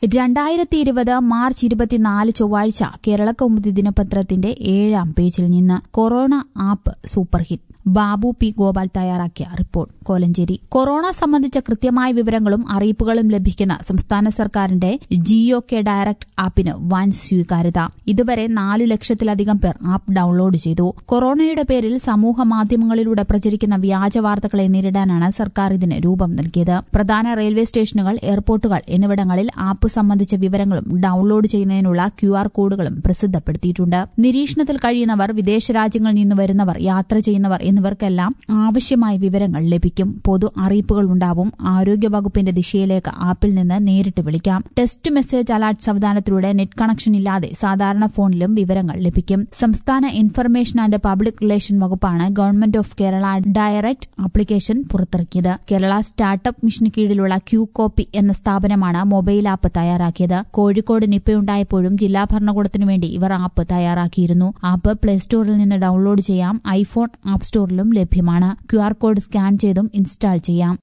രണ്ടായിരത്തി ഇരുപത് മാർച്ച് ഇരുപത്തിനാല് ചൊവ്വാഴ്ച കേരള കൗമുദി ദിനപത്രത്തിന്റെ ഏഴാം പേജിൽ നിന്ന് corona app superhit Babu P Gopal തയ്യാറാക്കിയ റിപ്പോർട്ട് കോലഞ്ചേരി കൊറോണ സംബന്ധിച്ച കൃത്യമായ വിവരങ്ങളും അറിയിപ്പുകളും ലഭിക്കുന്ന സംസ്ഥാന സർക്കാരിന്റെ ജിയോ കെ ഡയറക്ട് ആപ്പിന് വൻ സ്വീകാര്യത ഇതുവരെ നാല് ലക്ഷത്തിലധികം പേർ ആപ്പ് ഡൌൺലോഡ് ചെയ്തു കൊറോണയുടെ പേരിൽ സമൂഹ മാധ്യമങ്ങളിലൂടെ പ്രചരിക്കുന്ന വ്യാജ വാർത്തകളെ നേരിടാനാണ് സർക്കാർ ഇതിന് രൂപം നൽകിയത് പ്രധാന റെയിൽവേ സ്റ്റേഷനുകൾ എയർപോർട്ടുകൾ എന്നിവിടങ്ങളിൽ ആപ്പ് സംബന്ധിച്ച വിവരങ്ങളും ഡൌൺലോഡ് ചെയ്യുന്നതിനുള്ള ക്യു ആർ കോഡുകളും പ്രസിദ്ധപ്പെടുത്തിയിട്ടുണ്ട് നിരീക്ഷണത്തിൽ കഴിയുന്നവർ വിദേശ രാജ്യങ്ങളിൽ നിന്ന് വരുന്നവർ യാത്ര ചെയ്യുന്നവർ എന്നിവർക്കെല്ലാം ആവശ്യമായ വിവരങ്ങൾ ലഭിക്കും പൊതു അറിയിപ്പുകൾ ഉണ്ടാവും ആരോഗ്യവകുപ്പിന്റെ ദിശയിലേക്ക് ആപ്പിൽ നിന്ന് നേരിട്ട് വിളിക്കാം ടെസ്റ്റ് മെസ്സേജ് അലർട്ട് സംവിധാനത്തിലൂടെ നെറ്റ് കണക്ഷൻ ഇല്ലാതെ സാധാരണ ഫോണിലും വിവരങ്ങൾ ലഭിക്കും സംസ്ഥാന ഇൻഫർമേഷൻ ആൻഡ് പബ്ലിക് റിലേഷൻ വകുപ്പാണ് government of Kerala direct application പുറത്തിറക്കിയത് കേരള സ്റ്റാർട്ടപ്പ് മിഷന് കീഴിലുള്ള ക്യൂ കോപ്പി എന്ന സ്ഥാപനമാണ് മൊബൈൽ ആപ്പ് തയ്യാറാക്കിയത് കോഴിക്കോട് നിപ്പയുണ്ടായപ്പോഴും ജില്ലാ ഭരണകൂടത്തിനു വേണ്ടി ഇവർ ആപ്പ് തയ്യാറാക്കിയിരുന്നു ആപ്പ് പ്ലേ സ്റ്റോറിൽ നിന്ന് ഡൌൺലോഡ് ചെയ്യാം ഐഫോൺ ആപ്പ് സ്റ്റോറിലും ലഭ്യമാണ് ക്യു ആർ കോഡ് സ്കാൻ ചെയ്തും ഇൻസ്റ്റാൾ ചെയ്യാം